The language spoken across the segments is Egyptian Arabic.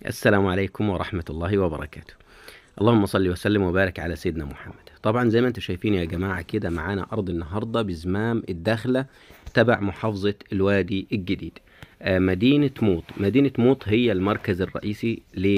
السلام عليكم ورحمة الله وبركاته اللهم صل وسلم وبارك على سيدنا محمد طبعا زي ما انتم شايفين يا جماعة كده معانا أرض النهاردة بزمام الدخلة تبع محافظة الوادي الجديد آه، مدينة موط مدينة موط هي المركز الرئيسي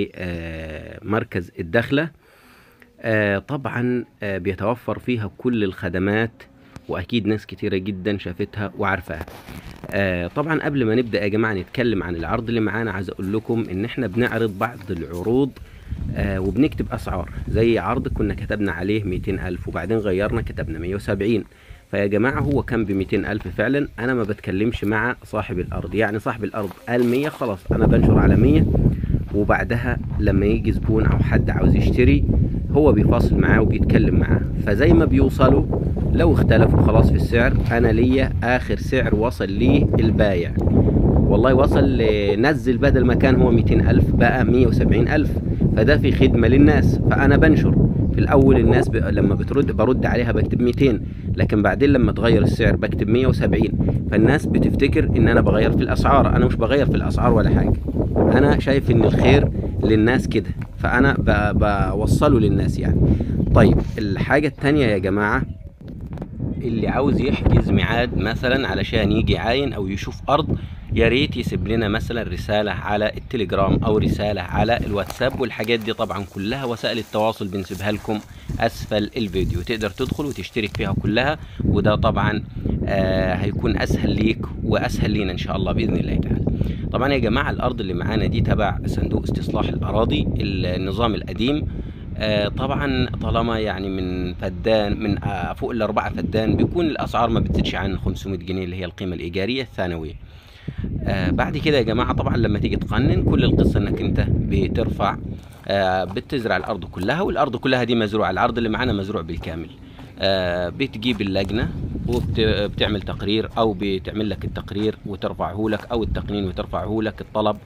لمركز الدخلة آه، طبعا آه، بيتوفر فيها كل الخدمات واكيد ناس كتيره جدا شافتها وعارفاها آه طبعا قبل ما نبدا يا جماعه نتكلم عن العرض اللي معانا عايز اقول لكم ان احنا بنعرض بعض العروض آه وبنكتب اسعار زي عرض كنا كتبنا عليه 200 الف وبعدين غيرنا كتبنا 170 فيا جماعه هو كان ب 200 الف فعلا انا ما بتكلمش مع صاحب الارض يعني صاحب الارض قال 100 خلاص انا بنشر على 100 وبعدها لما يجي زبون او حد عاوز يشتري هو بيفاصل معاه وبيتكلم معاه فزي ما بيوصلوا لو اختلفوا خلاص في السعر انا ليا اخر سعر وصل ليه البايع والله وصل ل- نزل بدل ما كان هو 200 ألف بقى 170 ألف فده في خدمة للناس فأنا بنشر في الأول الناس ب... لما بترد برد عليها بكتب 200 لكن بعدين لما تغير السعر بكتب 170 فالناس بتفتكر إن أنا بغير في الأسعار أنا مش بغير في الأسعار ولا حاجة أنا شايف إن الخير للناس كده فأنا ب... بوصله للناس يعني طيب الحاجة التانية يا جماعة اللي عاوز يحجز ميعاد مثلا علشان يجي عاين او يشوف ارض يا ريت يسيب لنا مثلا رساله على التليجرام او رساله على الواتساب والحاجات دي طبعا كلها وسائل التواصل بنسيبها لكم اسفل الفيديو تقدر تدخل وتشترك فيها كلها وده طبعا آه هيكون اسهل ليك واسهل لينا ان شاء الله باذن الله تعالى طبعا يا جماعه الارض اللي معانا دي تبع صندوق استصلاح الاراضي النظام القديم آه، طبعا طالما يعني من فدان من آه، فوق الأربعة فدان بيكون الأسعار ما بتزيدش عن 500 جنيه اللي هي القيمة الإيجارية الثانوية آه، بعد كده يا جماعة طبعا لما تيجي تقنن كل القصة انك انت بترفع آه، بتزرع الأرض كلها والأرض كلها دي مزروعة الأرض اللي معانا مزروع بالكامل آه، بتجيب اللجنة وبتعمل تقرير أو بتعمل لك التقرير وترفعه لك أو التقنين وترفعه لك الطلب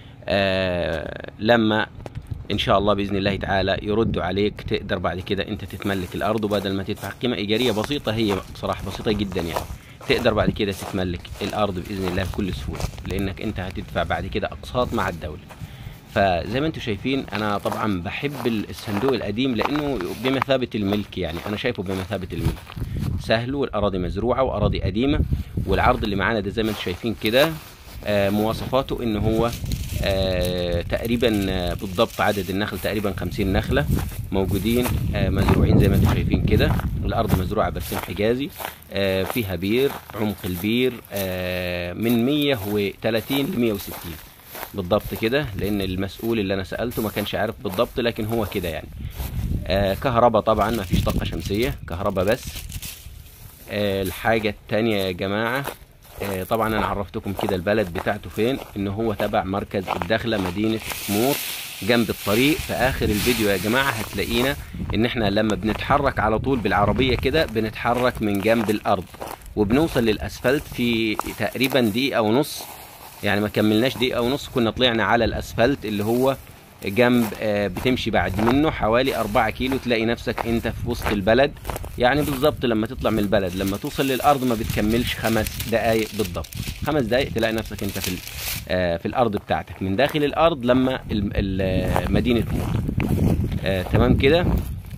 آه، لما ان شاء الله باذن الله تعالى يردوا عليك تقدر بعد كده انت تتملك الارض وبدل ما تدفع قيمه ايجاريه بسيطه هي بصراحه بسيطه جدا يعني تقدر بعد كده تتملك الارض باذن الله بكل سهوله لانك انت هتدفع بعد كده اقساط مع الدوله فزي ما انتم شايفين انا طبعا بحب الصندوق القديم لانه بمثابه الملك يعني انا شايفه بمثابه الملك سهل والاراضي مزروعه واراضي قديمه والعرض اللي معانا ده زي ما انتم شايفين كده آه، مواصفاته ان هو آه، تقريبا آه، بالضبط عدد النخل تقريبا 50 نخله موجودين آه، مزروعين زي ما انتم شايفين كده الارض مزروعه برسيم حجازي آه، فيها بير عمق البير آه، من 130 ل 160 بالضبط كده لان المسؤول اللي انا سالته ما كانش عارف بالضبط لكن هو كده يعني آه، كهرباء طبعا ما فيش طاقه شمسيه كهرباء بس آه، الحاجه التانية يا جماعه آه، طبعا انا عرفتكم كده البلد بتاعته فين ان هو تبع مركز الدخله مدينه موط جنب الطريق في اخر الفيديو يا جماعه هتلاقينا ان احنا لما بنتحرك على طول بالعربيه كده بنتحرك من جنب الارض وبنوصل للاسفلت في تقريبا دقيقه ونص يعني ما كملناش دقيقه ونص كنا طلعنا على الاسفلت اللي هو جنب آه، بتمشي بعد منه حوالي أربعة كيلو تلاقي نفسك انت في وسط البلد يعني بالظبط لما تطلع من البلد لما توصل للارض ما بتكملش خمس دقائق بالضبط خمس دقائق تلاقي نفسك انت في ال- آه، في الارض بتاعتك من داخل الارض لما ال- ال- آه، مدينه موت آه، تمام كده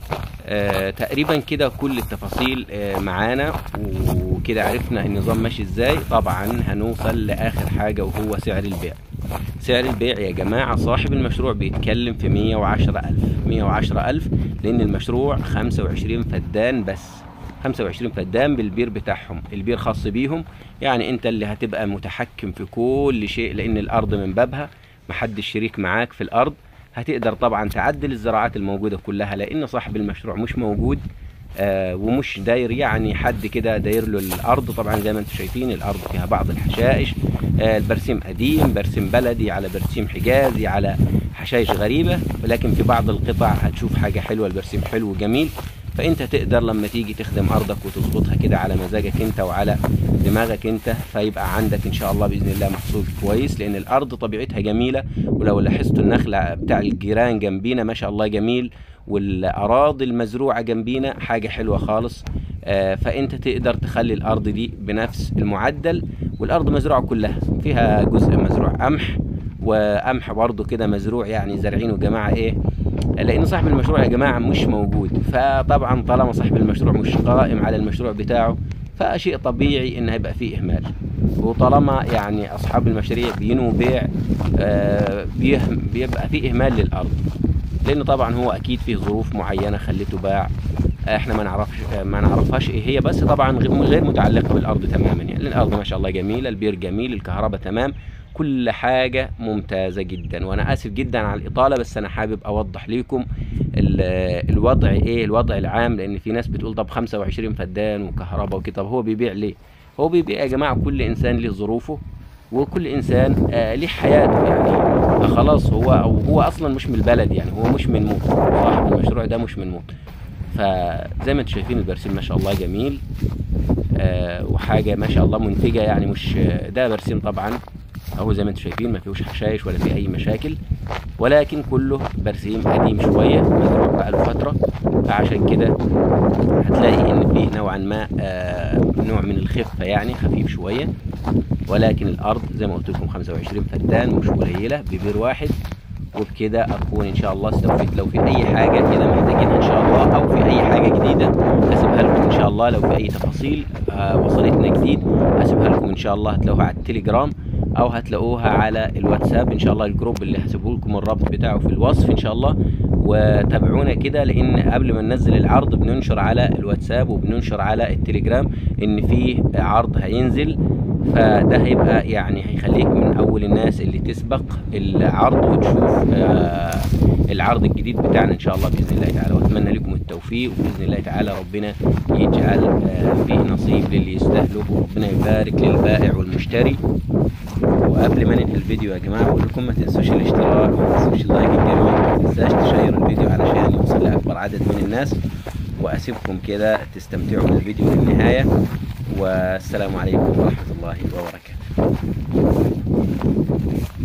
آه، تقريبا كده كل التفاصيل آه، معانا وكده عرفنا النظام ماشي ازاي طبعا هنوصل لاخر حاجه وهو سعر البيع سعر البيع يا جماعة صاحب المشروع بيتكلم في 110 ألف 110 ألف لأن المشروع 25 فدان بس 25 فدان بالبير بتاعهم البير خاص بيهم يعني انت اللي هتبقى متحكم في كل شيء لأن الأرض من بابها محدش شريك معاك في الأرض هتقدر طبعا تعدل الزراعات الموجودة كلها لأن صاحب المشروع مش موجود آه ومش داير يعني حد كده داير له الارض طبعا زي ما انتم شايفين الارض فيها بعض الحشائش آه البرسيم قديم برسيم بلدي على برسيم حجازي على حشائش غريبه ولكن في بعض القطع هتشوف حاجه حلوه البرسيم حلو وجميل فانت تقدر لما تيجي تخدم ارضك وتظبطها كده على مزاجك انت وعلى دماغك انت فيبقى عندك ان شاء الله باذن الله محصول كويس لان الارض طبيعتها جميله ولو لاحظتوا النخله بتاع الجيران جنبينا ما شاء الله جميل والاراضي المزروعه جنبينا حاجه حلوه خالص آه، فانت تقدر تخلي الارض دي بنفس المعدل والارض مزروعه كلها فيها جزء مزروع قمح وقمح برضه كده مزروع يعني زارعينه جماعه ايه لان صاحب المشروع يا جماعه مش موجود فطبعا طالما صاحب المشروع مش قائم على المشروع بتاعه فشيء طبيعي ان هيبقى فيه اهمال وطالما يعني اصحاب المشاريع بينوا بيع آه بيه- بيبقى فيه اهمال للارض لان طبعا هو اكيد فيه ظروف معينه خلته باع احنا ما نعرفش ما نعرفهاش ايه هي بس طبعا غير غير متعلقه بالارض تماما يعني لأن الارض ما شاء الله جميله البير جميل الكهرباء تمام كل حاجه ممتازه جدا وانا اسف جدا على الاطاله بس انا حابب اوضح لكم ال- الوضع ايه الوضع العام لان في ناس بتقول طب 25 فدان وكهرباء وكده طب هو بيبيع ليه هو بيبيع يا جماعه كل انسان له ظروفه وكل انسان آه ليه حياته يعني آه خلاص هو أو هو اصلا مش من البلد يعني هو مش من موت صاحب المشروع ده مش من موت فزي ما انتم شايفين البرسيم ما شاء الله جميل آه وحاجه ما شاء الله منتجه يعني مش ده برسيم طبعا اهو زي ما انتم شايفين ما فيهوش حشايش ولا فيه اي مشاكل ولكن كله برسيم قديم شويه مزروع بقاله فتره فعشان كده هتلاقي ان فيه نوعا ما آه نوع من الخفه يعني خفيف شويه ولكن الارض زي ما قلت لكم 25 فدان مش قليله ببير واحد وبكده اكون ان شاء الله استوفيت لو في اي حاجه كده محتاجينها ان شاء الله او في اي حاجه جديده هسيبها لكم ان شاء الله لو في اي تفاصيل آه وصلتنا جديد هسيبها لكم ان شاء الله هتلاقوها على التليجرام او هتلاقوها على الواتساب ان شاء الله الجروب اللي هسيبه لكم الرابط بتاعه في الوصف ان شاء الله وتابعونا كده لان قبل ما ننزل العرض بننشر على الواتساب وبننشر على التليجرام ان في عرض هينزل فده هيبقى يعني هيخليك من اول الناس اللي تسبق العرض وتشوف آه العرض الجديد بتاعنا ان شاء الله باذن الله تعالى واتمنى لكم التوفيق وباذن الله تعالى ربنا يجعل آه فيه نصيب للي يستاهله وربنا يبارك للبائع والمشتري وقبل ما ننهي الفيديو يا جماعه بقول لكم ما تنسوش الاشتراك وما تنسوش اللايك الجميل وما تنساش تشير الفيديو علشان يوصل لاكبر عدد من الناس واسيبكم كده تستمتعوا بالفيديو للنهايه والسلام عليكم ورحمه الله وبركاته